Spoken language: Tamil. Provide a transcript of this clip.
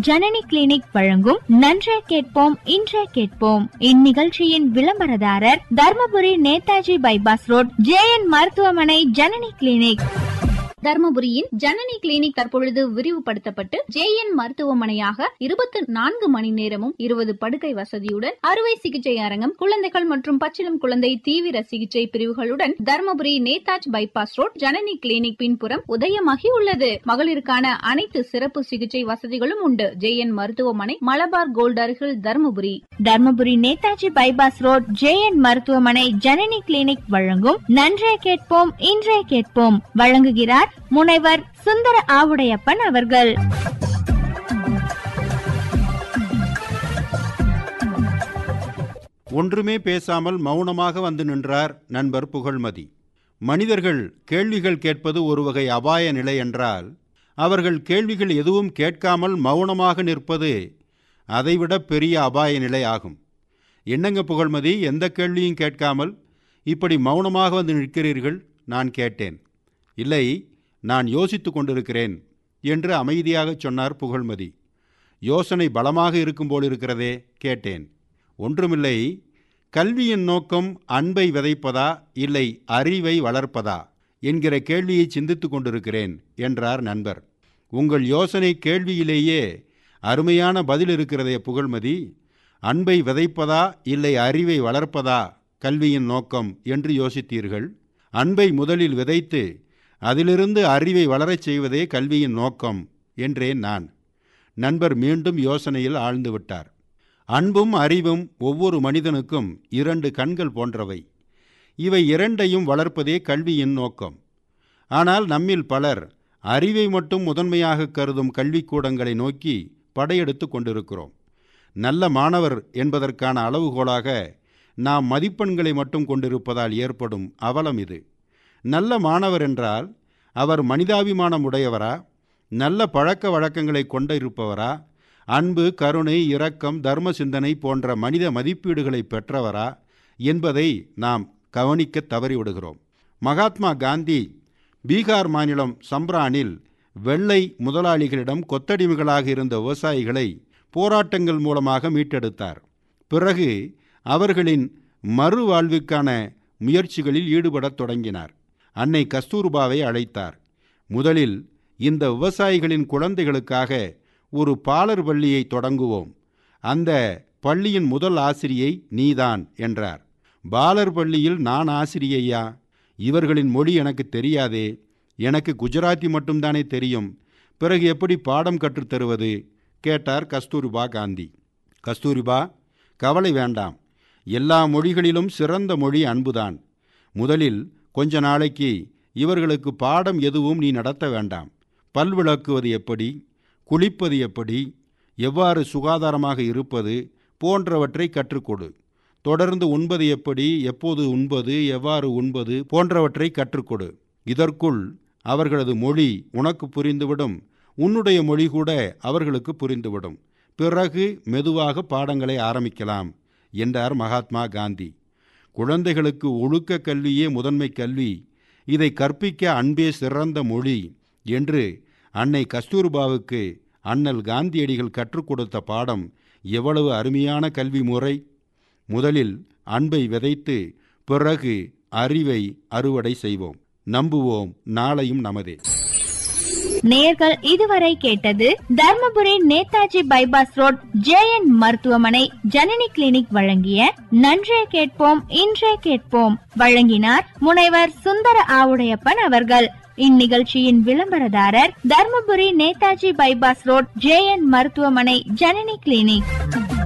ஜனனி கிளினிக் வழங்கும் நன்றே கேட்போம் இன்றே கேட்போம் இந்நிகழ்ச்சியின் விளம்பரதாரர் Dharmapuri Netaji bypass road J N மருத்துவமனை ஜனனி கிளினிக் தர்மபுரியின் ஜனனி கிளினிக் தற்பொழுது விரிவுபடுத்தப்பட்டு ஜேஎன் மருத்துவமனையாக இருபத்தி நான்கு மணி நேரமும் இருபது படுக்கை வசதியுடன் அறுவை சிகிச்சை அரங்கம் குழந்தைகள் மற்றும் பச்சிளம் குழந்தை தீவிர சிகிச்சை பிரிவுகளுடன் Dharmapuri Netaji bypass road Janani clinic பின்புறம் உதயமாகி உள்ளது மகளிருக்கான அனைத்து சிறப்பு சிகிச்சை வசதிகளும் உண்டு ஜேஎன் மருத்துவமனை மலபார் கோல்ட் அருகில் Dharmapuri Dharmapuri Netaji bypass road J N மருத்துவமனை ஜனனி கிளினிக் வழங்கும் நன்றே கேட்போம் இன்றே கேட்போம் வழங்குகிறார் முனைவர் சுந்தர ஆவுடையப்பன் அவர்கள் ஒன்றுமே பேசாமல் மௌனமாக வந்து நின்றார் நண்பர் புகழ்மதி மனிதர்கள் கேள்விகள் கேட்பது ஒரு வகை அபாய நிலை என்றால் அவர்கள் கேள்விகள் எதுவும் கேட்காமல் மௌனமாக நிற்பது அதைவிட பெரிய அபாய நிலை ஆகும் என்னங்க புகழ்மதி எந்த கேள்வியும் கேட்காமல் இப்படி மௌனமாக வந்து நிற்கிறீர்கள் நான் கேட்டேன் இல்லை நான் யோசித்து கொண்டிருக்கிறேன் என்று அமைதியாகச் சொன்னார் புகழ்மதி யோசனை பலமாக இருக்கும் போல் இருக்கிறதே கேட்டேன் ஒன்றுமில்லை கல்வியின் நோக்கம் அன்பை விதைப்பதா இல்லை அறிவை வளர்ப்பதா என்கிற கேள்வியை சிந்தித்து கொண்டிருக்கிறேன் என்றார் நண்பர் உங்கள் யோசனை கேள்வியிலேயே அருமையான பதில் இருக்கிறதே புகழ்மதி அன்பை விதைப்பதா இல்லை அறிவை வளர்ப்பதா கல்வியின் நோக்கம் என்று யோசித்தீர்கள் அன்பை முதலில் விதைத்து அதிலிருந்து அறிவை வளரச் செய்வதே கல்வியின் நோக்கம் என்றேன் நான் நண்பர் மீண்டும் யோசனையில் ஆழ்ந்து விட்டார் அன்பும் அறிவும் ஒவ்வொரு மனிதனுக்கும் இரண்டு கண்கள் போன்றவை இவை இரண்டையும் வளர்ப்பதே கல்வியின் நோக்கம் ஆனால் நம்மில் பலர் அறிவை மட்டும் முதன்மையாக கருதும் கல்விக்கூடங்களை நோக்கி படையெடுத்து கொண்டிருக்கிறோம் நல்ல மாணவர் என்பதற்கான அளவுகோலாக நாம் மதிப்பெண்களை மட்டும் கொண்டிருப்பதால் ஏற்படும் அவலம் இது நல்ல மாணவர் என்றால் அவர் மனிதாபிமானம் உடையவரா நல்ல பழக்க வழக்கங்களை கொண்டிருப்பவரா அன்பு கருணை இரக்கம் தர்ம சிந்தனை போன்ற மனித மதிப்பீடுகளை பெற்றவரா என்பதை நாம் கவனிக்க தவறிவிடுகிறோம் மகாத்மா காந்தி பீகார் மாநிலம் சம்ரானில் வெள்ளை முதலாளிகளிடம் கொத்தடிமைகளாக இருந்த விவசாயிகளை போராட்டங்கள் மூலமாக மீட்டெடுத்தார் பிறகு அவர்களின் மறுவாழ்வுக்கான முயற்சிகளில் ஈடுபடத் தொடங்கினார் அன்னை கஸ்தூர்பாவை அழைத்தார் முதலில் இந்த விவசாயிகளின் குழந்தைகளுக்காக ஒரு பாலர் பள்ளியை தொடங்குவோம் அந்த பள்ளியின் முதல் ஆசிரியை நீதான் என்றார் பாலர் பள்ளியில் நான் ஆசிரியையா இவர்களின் மொழி எனக்கு தெரியாதே எனக்கு குஜராத்தி மட்டும்தானே தெரியும் பிறகு எப்படி பாடம் கற்றுத் தருவது கேட்டார் கஸ்தூரிபா காந்தி கஸ்தூரிபா கவலை வேண்டாம் எல்லா மொழிகளிலும் சிறந்த மொழி அன்புதான் முதலில் கொஞ்ச நாளைக்கு இவர்களுக்கு பாடம் எதுவும் நீ நடத்த வேண்டாம் பல் விளக்குவது எப்படி குளிப்பது எப்படி எவ்வாறு சுகாதாரமாக இருப்பது போன்றவற்றை கற்றுக்கொடு தொடர்ந்து உண்பது எப்படி எப்போது உண்பது எவ்வாறு உண்பது போன்றவற்றை கற்றுக்கொடு இதற்குள் அவர்களது மொழி உனக்கு புரிந்துவிடும் உன்னுடைய மொழி கூட அவர்களுக்கு புரிந்துவிடும் பிறகு மெதுவாக பாடங்களை ஆரம்பிக்கலாம் என்றார் மகாத்மா காந்தி குழந்தைகளுக்கு ஒழுக்க கல்வியே முதன்மை கல்வி இதை கற்பிக்க அன்பே சிறந்த மொழி என்று அன்னை கஸ்தூர்பாவுக்கு அண்ணல் காந்தியடிகள் கற்றுக் கொடுத்த பாடம் எவ்வளவு அருமையான கல்வி முறை முதலில் அன்பை விதைத்து பிறகு அறிவை அறுவடை செய்வோம் நம்புவோம் நாளையும் நமதே நேர்கள் இதுவரை கேட்டது Dharmapuri Netaji bypass road J N மருத்துவமனை ஜனனி கிளினிக் வழங்கிய நன்றே கேட்போம் இன்றே கேட்போம் வழங்கினார் முனைவர் சுந்தர ஆவுடையப்பன் அவர்கள் இந்நிகழ்ச்சியின் விளம்பரதாரர் Dharmapuri Netaji bypass road J N மருத்துவமனை ஜனனி கிளினிக்